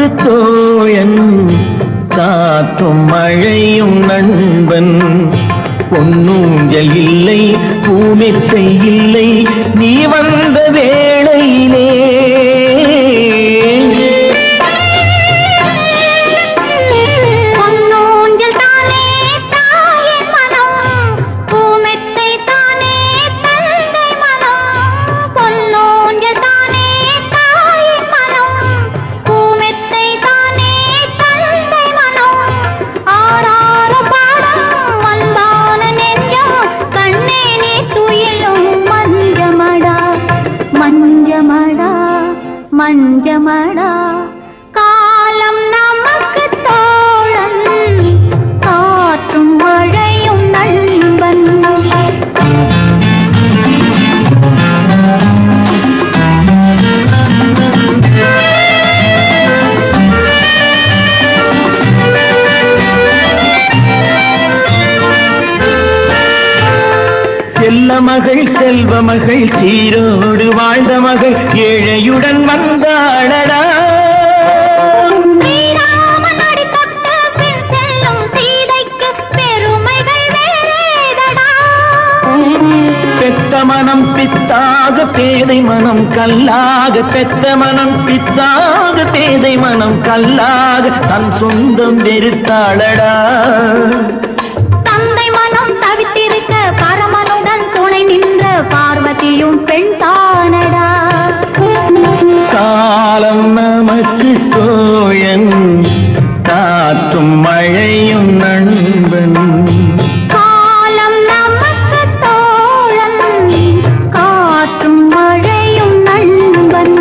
தோழன் காற்றும் மழையும் நண்பன் பொன்னூஞ்சல் இல்லை பூமித்தை இல்லை நீ வந்த வேளையிலே பொன்னூஞ்சல் தானே தாயின் மனம் பூமெத்தை தானே தந்தை மனம் பொன்னூஞ்சல் தானே தாயின் மனம் பூமெத்தை தானே தந்தை மனம் ஆறாறு பாடம் வந்தான நெஞ்சம் கண்ணே நீ துயிலும் மஞ்சமடா மஞ்சமடா மஞ்சமடா காலம் நமக்கு தோழன் காற்றும் மழையும் நண்பன் செல்ல மகள் செல்வ மகள் சீரோடு வாழ்ந்த மகள் ஏழையுடன் வந்தாளடா ஸ்ரீராமன் அடி தொட்டு பின் செல்லும் சீதைக்கு பெருமைகள் வேறேதடா பெத்த மனம் பித்தாக பேதை மனம் கல்லாக பெத்த மனம் பித்தாக பேதை மனம் கல்லாக தன் சொந்தம் வெறுத்தாளடா தந்தை மனம் தவித்திருக்க பரமனுடன் துணை நின்ற பார்வதியும் பெண் தானடா காலம் நமக்கு தோழன் காற்றும் மழையும் நண்பன் காலம் நமக்கு தோழன் காற்றும் மழையும் நண்பன்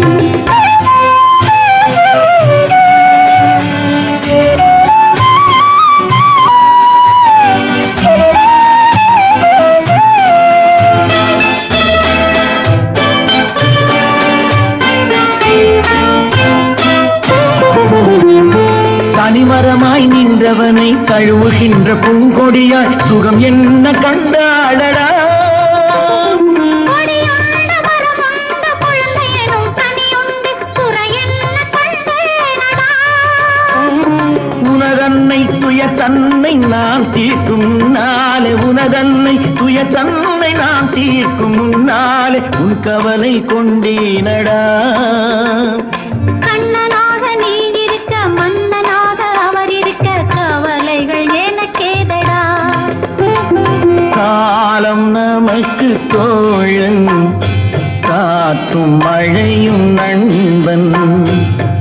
தனிமரமாய் நின்றவனை கழுவுகின்ற பூங்கொடியாய் சுகம் என்ன கண்டாளடா கொடியாண்ட மரமுண்டு குழந்தையெனும் கனியுண்டு குறையென்ன கண்டேனடா உனதன்னை துய தன்னை நான் தீர்க்கும் நாளே உனதன்னை துய தன்னை நான் தீர்க்கும் நாளே உன் கவலை கொண்டேனடா கண்ணனாக நீ இருக்க மன்னனாக அவர் இருக்க கவலைகள் எனக்கேதடா காலம் நமக்கு தோழன் காற்றும் மழையும் நண்பன்